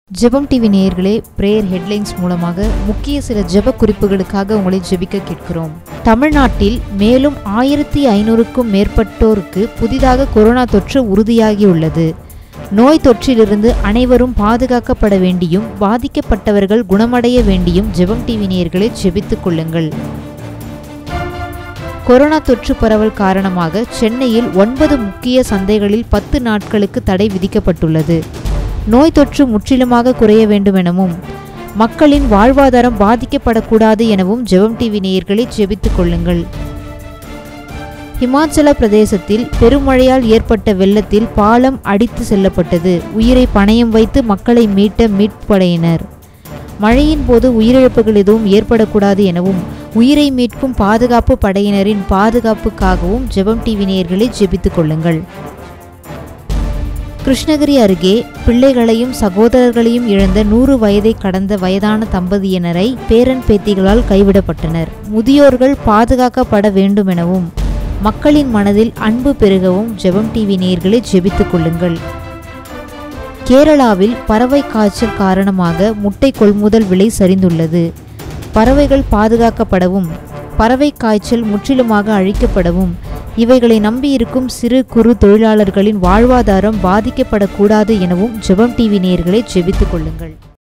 ஜெபம் டிவி நேயர்களே prayer headlines மூலமாக முக்கிய சில ஜெப குறிப்புகளுக்காக உங்களை ஜெபிக்க கேட்கிறோம் தமிழ்நாட்டில் மேலும் ஆயிரத்தி ஐநூறுக்கும் மேற்பட்டோருக்கு புதிதாக கொரோனா தொற்று உறுதியாகியுள்ளது நோய் தொற்றிலிருந்து அனைவரும் பாதுகாக்கப்பட வேண்டியும் பாதிக்கப்பட்டவர்கள் குணமடைய வேண்டியும் ஜெபம் டிவி நேயர்களை ஜெபித்துக் கொள்ளுங்கள் கொரோனா தொற்று பரவல் காரணமாக சென்னையில் ஒன்பது முக்கிய சந்தைகளில் பத்து நாட்களுக்கு தடை விதிக்கப்பட்டுள்ளது நோய் தொற்று முற்றிலுமாக குறைய வேண்டும் எனவும் மக்களின் வாழ்வாதாரம் பாதிக்கப்படக்கூடாது எனவும் ஜெபம் டிவி நேயர்களை ஜெபித்துக் கொள்ளுங்கள் ஹிமாச்சல பிரதேசத்தில் பெருமழையால் ஏற்பட்ட வெள்ளத்தில் பாலம் அடித்து செல்லப்பட்டது உயிரை பணயம் வைத்து மக்களை மீட்ட மீட்படையினர் மழையின் போது உயிரிழப்புகள் எதுவும் ஏற்படக்கூடாது எனவும் உயிரை மீட்கும் பாதுகாப்பு படையினரின் பாதுகாப்புக்காகவும் ஜெபம் டிவி நேயர்களை ஜெபித்துக் கொள்ளுங்கள் கிருஷ்ணகிரி அருகே பிள்ளைகளையும் சகோதரர்களையும் இழந்த நூறு வயதை கடந்த வயதான தம்பதியினரை பேரன் பேத்திகளால் கைவிடப்பட்டனர் முதியோர்கள் பாதுகாக்கப்பட வேண்டுமெனவும் மக்களின் மனதில் அன்பு பெருகவும் ஜெபம் டிவி நேயர்களை ஜெபித்துக் கொள்ளுங்கள் கேரளாவில் பறவை காய்ச்சல் காரணமாக முட்டை கொள்முதல் விலை சரிந்துள்ளது பறவைகள் பாதுகாக்கப்படவும் பறவை காய்ச்சல் முற்றிலுமாக அழிக்கப்படவும் இவைகளை நம்பியிருக்கும் சிறு குறு தொழிலாளர்களின் வாழ்வாதாரம் பாதிக்கப்படக்கூடாது எனவும் ஜெபம் டிவி நேயர்களை ஜெபித்துக் கொள்ளுங்கள்